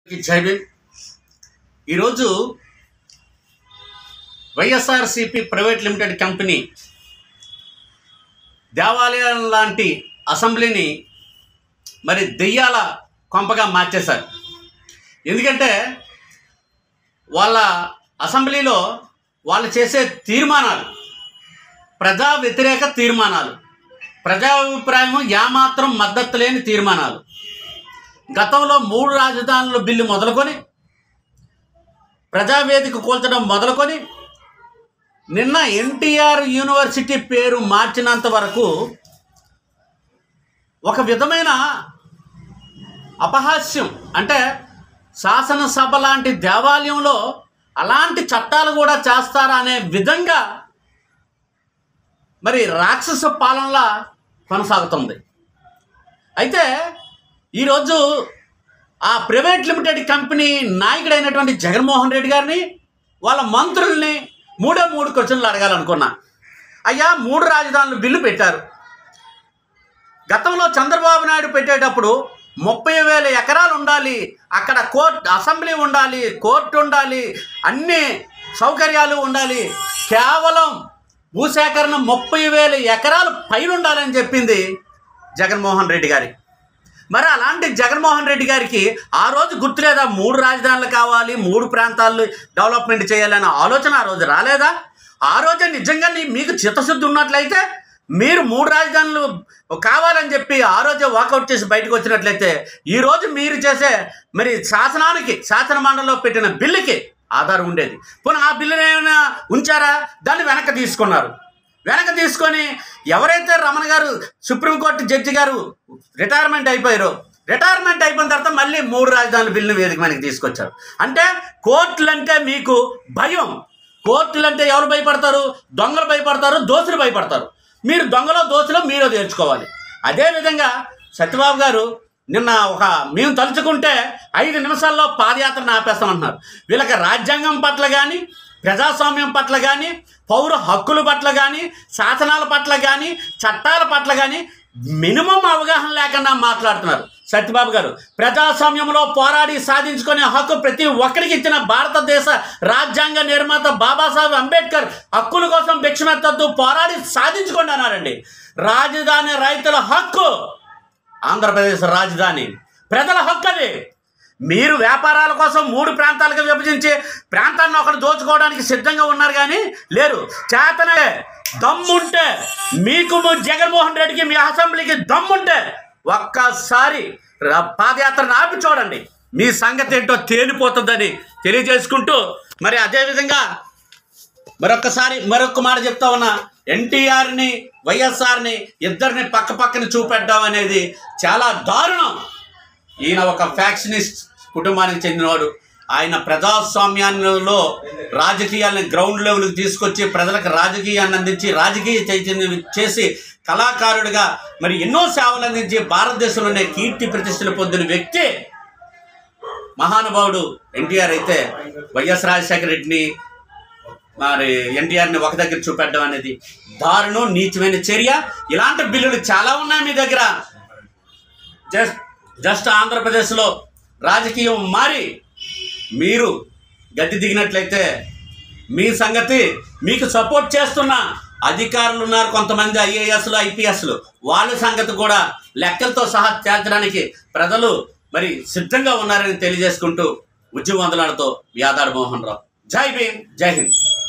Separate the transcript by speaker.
Speaker 1: జై భీమ్ ఈరోజు YSRCP private limited company దేవాలయం లాంటి అసెంబ్లీని మరి దెయ్యాల కొంపగా మార్చేశారు ఎందుకంటే వాళ్ళ అసెంబ్లీలో వాళ్ళు చేసే తీర్మానాలు ప్రజా వ్యతిరేక తీర్మానాలు ప్రజాభిప్రాయం ఏమాత్రం మద్దతు లేని తీర్మానాలు గతంలో మూడు రాజధానుల బిల్లు మొదలుకొని ప్రజావేదిక కూల్చడం మొదలుకొని నిన్న ఎన్టీఆర్ యూనివర్సిటీ పేరు మార్చినంత వరకు ఒక విధమైన అపహాస్యం అంటే శాసనసభ లాంటి దేవాలయంలో అలాంటి చట్టాలు కూడా చేస్తారా అనే విధంగా మరి రాక్షస పాలనలా కొనసాగుతుంది అయితే ఈరోజు ఆ ప్రైవేట్ లిమిటెడ్ కంపెనీ నాయకుడైనటువంటి జగన్మోహన్ రెడ్డి గారిని వాళ్ళ మంత్రుల్ని మూడే మూడు క్వశ్చన్లు అడగాలనుకున్నా అయ్యా మూడు రాజధానులు బిల్లు పెట్టారు గతంలో చంద్రబాబు నాయుడు పెట్టేటప్పుడు ముప్పై వేల ఎకరాలు ఉండాలి అక్కడ కోర్ట్ అసెంబ్లీ ఉండాలి కోర్టు ఉండాలి అన్ని సౌకర్యాలు ఉండాలి కేవలం భూసేకరణ ముప్పై వేల ఎకరాలు పైన ఉండాలని చెప్పింది జగన్మోహన్ రెడ్డి గారి మరి అలాంటి జగన్మోహన్ రెడ్డి గారికి ఆ రోజు గుర్తులేదా మూడు రాజధానులు కావాలి మూడు ప్రాంతాలు డెవలప్మెంట్ చేయాలనే ఆలోచన ఆ రోజు రాలేదా ఆ రోజే నిజంగా నీ- మీకు చిత్తశుద్ధి ఉన్నట్లయితే మీరు మూడు రాజధానులు కావాలని చెప్పి ఆ రోజే వాకౌట్ చేసి బయటకు వచ్చినట్లయితే ఈ రోజు మీరు చేసే మరి శాసనానికి శాసన మండలిలో పెట్టిన బిల్లుకి ఆధారం ఉండేది పోనీ ఆ బిల్లుని ఏమైనా ఉంచారా దాన్ని వెనక్కి తీసుకున్నారు వెనక తీసుకొని ఎవరైతే రమణ గారు సుప్రీంకోర్టు జడ్జి గారు రిటైర్మెంట్ అయిపోయారో రిటైర్మెంట్ అయిపోయిన తర్వాత మళ్ళీ మూడు రాజధానుల బిల్లును వేదిక మనకి తీసుకొచ్చారు అంటే కోర్టులు అంటే మీకు భయం కోర్టులు అంటే ఎవరు భయపడతారు దొంగలు భయపడతారు దోషులు భయపడతారు మీరు దొంగలో దోషులు మీరు తెచ్చుకోవాలి అదేవిధంగా సత్యబాబు గారు నిన్న ఒక మేము తలుచుకుంటే ఐదు నిమిషాల్లో పాదయాత్రను ఆపేస్తామంటున్నారు వీళ్ళకి రాజ్యాంగం పట్ల కానీ ప్రజాస్వామ్యం పట్ల కానీ పౌర హక్కుల పట్ల కానీ శాసనాల పట్ల కానీ చట్టాల పట్ల కానీ మినిమం అవగాహన లేకుండా మాట్లాడుతున్నారు సత్యబాబు గారు ప్రజాస్వామ్యంలో పోరాడి సాధించుకునే హక్కు ప్రతి ఒక్కరికి ఇచ్చిన భారతదేశ రాజ్యాంగ నిర్మాత బాబాసాహెబ్ అంబేద్కర్ హక్కుల కోసం భిక్షమెత్తద్దు పోరాడి సాధించుకోండి అన్నారండి రాజధాని రైతుల హక్కు ఆంధ్రప్రదేశ్ రాజధాని ప్రజల హక్కు అది మీరు వ్యాపారాల కోసం మూడు ప్రాంతాలుగా విభజించి ప్రాంతాన్ని ఒకటి దోచుకోవడానికి సిద్ధంగా ఉన్నారు కానీ లేరు చేతనే దమ్ముంటే మీకు ము- జగన్మోహన్ రెడ్డికి మీ అసెంబ్లీకి దమ్ముంటే ఒక్కసారి ర- పాదయాత్రను ఆపి చూడండి మీ సంగతి ఏంటో తేలిపోతుందని తెలియజేసుకుంటూ మరి అదేవిధంగా మరొకసారి మరొక మాట చెప్తా ఉన్నా ఎన్టీఆర్ని వైఎస్ఆర్ని ఇద్దరిని పక్క పక్కన చూపెట్టడం అనేది చాలా దారుణం ఈయన ఒక ఫ్యాక్షనిస్ట్ కుటుంబానికి చెందినవాడు ఆయన ప్రజాస్వామ్యాల్లో రాజకీయాలను గ్రౌండ్ లెవెల్కి తీసుకొచ్చి ప్రజలకు రాజకీయాన్ని అందించి రాజకీయ చైతన్యం చేసి కళాకారుడిగా మరి ఎన్నో సేవలు అందించి భారతదేశంలోనే కీర్తి ప్రతిష్టలు పొందిన వ్యక్తి మహానుభావుడు ఎన్టీఆర్ అయితే వైఎస్ రాజశేఖర రెడ్డిని మరి ఎన్టీఆర్ని ఒక దగ్గర చూపెట్టడం అనేది దారుణం నీచమైన చర్య ఇలాంటి బిల్లులు చాలా ఉన్నాయి మీ దగ్గర జస్ట్ జస్ట్ ఆంధ్రప్రదేశ్లో రాజకీయం మారి మీరు గట్టి దిగినట్లయితే మీ సంగతి మీకు సపోర్ట్ చేస్తున్న అధికారులు ఉన్నారు కొంతమంది ఐఏఎస్లు ఐపీఎస్లు వాళ్ళ సంగతి కూడా లెక్కలతో సహా తేల్చడానికి ప్రజలు మరి సిద్ధంగా ఉన్నారని తెలియజేసుకుంటూ ఉద్యమ వందనాలతో యాదాడు మోహన్ రావు జై భీమ్ జై హింద్